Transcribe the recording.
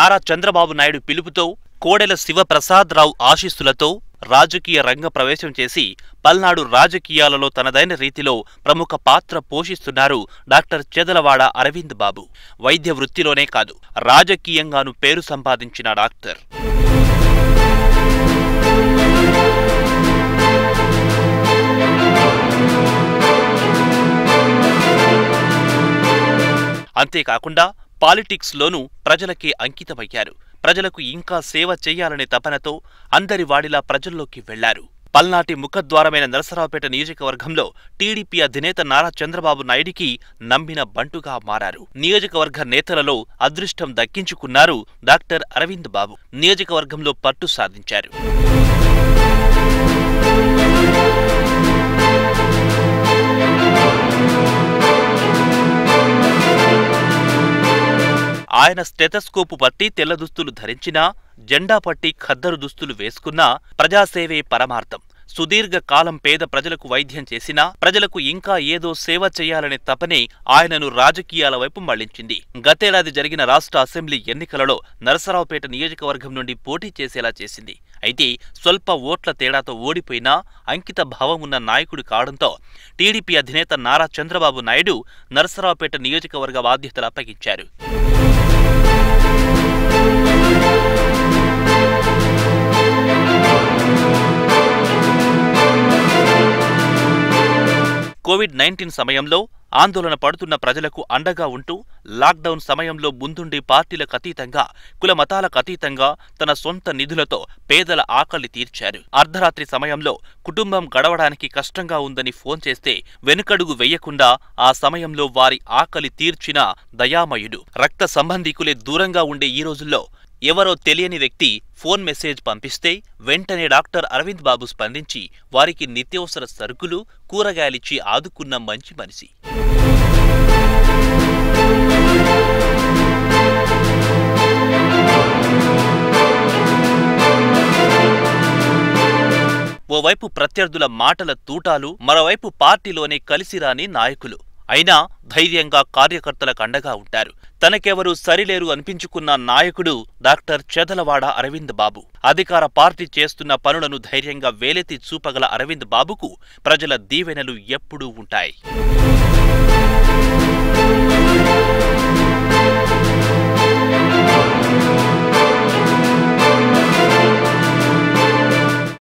నారా చంద్రబాబు నాయుడు పిలుపుతో కోడెల శివప్రసాదరావు ఆశీస్సులతో రాజకీయ రంగ ప్రవేశం చేసి పల్నాడు రాజకీయాలలో తనదైన రీతిలో ప్రముఖ పాత్ర పోషిస్తున్నారు డాక్టర్ చెదలవాడ అరవింద్ బాబు వైద్య వృత్తిలోనే కాదు రాజకీయంగాను పేరు సంపాదించిన డాక్టర్ అంతేకాకుండా పాలిటిక్స్లోనూ ప్రజలకే అంకితమయ్యారు ప్రజలకు ఇంకా సేవ చేయాలనే తపనతో అందరి వాడిలా ప్రజల్లోకి వెళ్లారు పల్నాటి ముఖద్వారమైన నరసరావుపేట నియోజకవర్గంలో టీడీపీ అధినేత నారా చంద్రబాబు నాయుడికి నమ్మిన బంటుగా మారారు నియోజకవర్గ నేతలలో అదృష్టం దక్కించుకున్నారు డాక్టర్ అరవింద్ బాబు నియోజకవర్గంలో పట్టు సాధించారు ఆయన స్టెతస్కోపు పట్టి తెల్ల దుస్తులు ధరించినా జెండా పట్టి ఖద్దరు దుస్తులు వేసుకున్నా ప్రజాసేవే పరమార్థం సుదీర్ఘ కాలం పేద ప్రజలకు వైద్యం చేసినా ప్రజలకు ఇంకా ఏదో సేవ చేయాలనే తపనే ఆయనను రాజకీయాల వైపు మళ్లించింది గతేడాది జరిగిన రాష్ట్ర అసెంబ్లీ ఎన్నికలలో నరసరావుపేట నియోజకవర్గం నుండి పోటీ చేసేలా చేసింది అయితే స్వల్ప ఓట్ల తేడాతో ఓడిపోయినా అంకిత భావమున్న నాయకుడు కావడంతో టీడీపీ అధినేత నారా చంద్రబాబు నాయుడు నరసరావుపేట నియోజకవర్గ బాధ్యతలు అప్పగించారు కోవిడ్ నైన్టీన్ సమయంలో ఆందోళన పడుతున్న ప్రజలకు అండగా ఉంటూ లాక్డౌన్ సమయంలో ముందుండి పార్టీలకు అతీతంగా కుల మతాలకు అతీతంగా తన సొంత నిధులతో పేదల ఆకలి తీర్చారు అర్ధరాత్రి సమయంలో కుటుంబం గడవడానికి కష్టంగా ఉందని ఫోన్ చేస్తే వెనుకడుగు వెయ్యకుండా ఆ సమయంలో వారి ఆకలి తీర్చిన దయామయుడు రక్త సంబంధీకులే దూరంగా ఉండే ఈ రోజుల్లో ఎవరో తెలియని వ్యక్తి ఫోన్ మెసేజ్ పంపిస్తే వెంటనే డాక్టర్ అరవింద్ బాబు స్పందించి వారికి నిత్యావసర సరుకులు కూరగాయలిచ్చి ఆదుకున్న మంచి మనిషి ఓవైపు ప్రత్యర్థుల మాటల తూటాలు మరోవైపు పార్టీలోనే కలిసిరాని నాయకులు అయినా ధైర్యంగా కార్యకర్తలకు అండగా ఉంటారు తనకెవరూ సరిలేరు అనిపించుకున్న నాయకుడు డాక్టర్ చెదలవాడ అరవింద్ బాబు అధికార పార్టీ చేస్తున్న పనులను ధైర్యంగా వేలెత్తి చూపగల అరవింద్ బాబుకు ప్రజల దీవెనలు ఎప్పుడూ ఉంటాయి